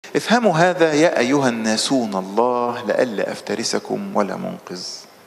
افهموا هذا يا أيها الناسون الله لئلا أفترسكم ولا منقذ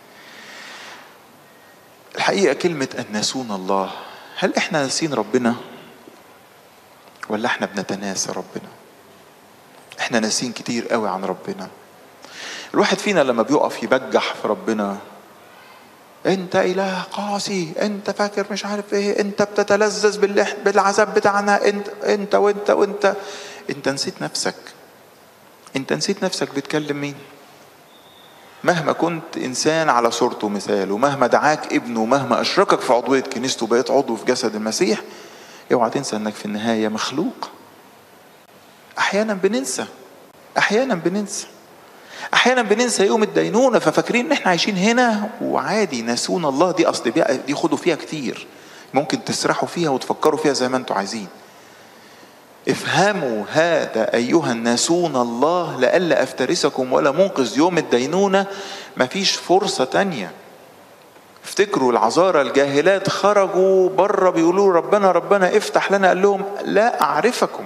الحقيقة كلمة الناسون الله هل احنا ناسين ربنا ولا احنا بنتناسى ربنا احنا ناسين كتير قوي عن ربنا الواحد فينا لما بيقف يبجح في ربنا انت اله قاسي انت فاكر مش عارف ايه انت بتتلذذ بالعذاب بتاعنا انت انت وانت وانت انت نسيت نفسك انت نسيت نفسك بتكلم مين مهما كنت انسان على صورته مثال ومهما دعاك ابنه ومهما اشركك في عضويه كنيسته وبقيت عضو في جسد المسيح اوعى تنسى انك في النهايه مخلوق احيانا بننسى احيانا بننسى احيانا بننسى يوم الدينونه ففاكرين ان احنا عايشين هنا وعادي ناسونا الله دي اصل دي خدوا فيها كتير ممكن تسرحوا فيها وتفكروا فيها زي ما انتم عايزين افهموا هذا ايها الناسون الله لئلا افترسكم ولا منقذ يوم الدينونه مفيش فرصه تانيه افتكروا العذارى الجاهلات خرجوا بره بيقولوا ربنا ربنا افتح لنا قال لهم لا اعرفكم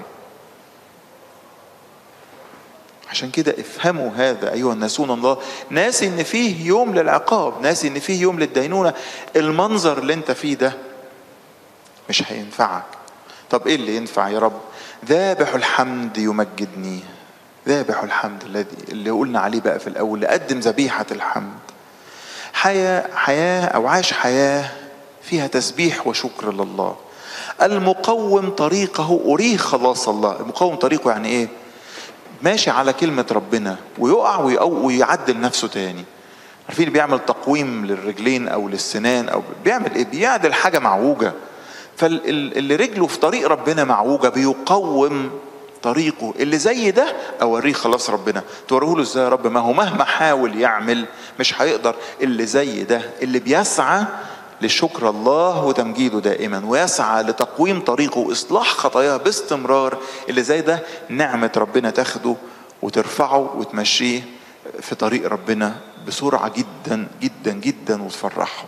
عشان كده افهموا هذا ايها الناسون الله ناسي ان فيه يوم للعقاب ناسي ان فيه يوم للدينونه المنظر اللي انت فيه ده مش هينفعك طب ايه اللي ينفع يا رب ذابح الحمد يمجدني ذابح الحمد الذي اللي قلنا عليه بقى في الاول لقدم ذبيحه الحمد حياه حياه او عاش حياه فيها تسبيح وشكر لله المقوم طريقه اريه خلاص الله المقوم طريقه يعني ايه ماشي على كلمة ربنا ويقع ويعدل نفسه تاني عارفين اللي بيعمل تقويم للرجلين او للسنان او بيعمل ايه بيعدل حاجة معوجة فاللي رجله في طريق ربنا معوجة بيقوم طريقه اللي زي ده اوريه خلاص ربنا توريه له ازاي يا رب ما هو مهما حاول يعمل مش هيقدر اللي زي ده اللي بيسعى لشكر الله وتمجيده دائما ويسعى لتقويم طريقه واصلاح خطاياه باستمرار اللي زي ده نعمه ربنا تاخده وترفعه وتمشيه في طريق ربنا بسرعه جدا جدا جدا وتفرحه.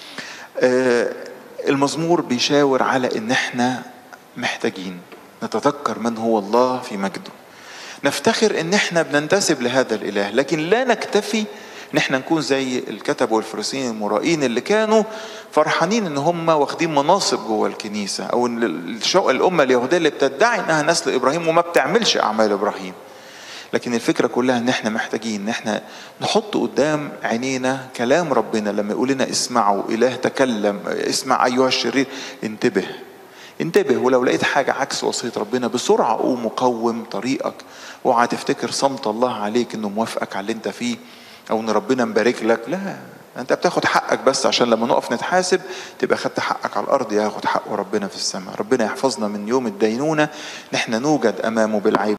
المزمور بيشاور على ان احنا محتاجين نتذكر من هو الله في مجده. نفتخر ان احنا بننتسب لهذا الاله لكن لا نكتفي ان احنا نكون زي الكتب والفريسيين المرائين اللي كانوا فرحانين ان هم واخدين مناصب جوه الكنيسه او ان الامه اليهوديه اللي بتدعي انها نسل ابراهيم وما بتعملش اعمال ابراهيم لكن الفكره كلها ان احنا محتاجين ان احنا نحط قدام عينينا كلام ربنا لما يقول لنا اسمعوا اله تكلم اسمع ايها الشرير انتبه انتبه ولو لقيت حاجة عكس وصية ربنا بسرعة قوم وقوم طريقك اوعى تفتكر صمت الله عليك انه موافقك على اللي انت فيه او ان ربنا مبارك لك لا انت بتاخد حقك بس عشان لما نقف نتحاسب تبقى خدت حقك على الارض ياخد حقه ربنا في السماء ربنا يحفظنا من يوم الدينونه نحن نوجد امامه بالعيب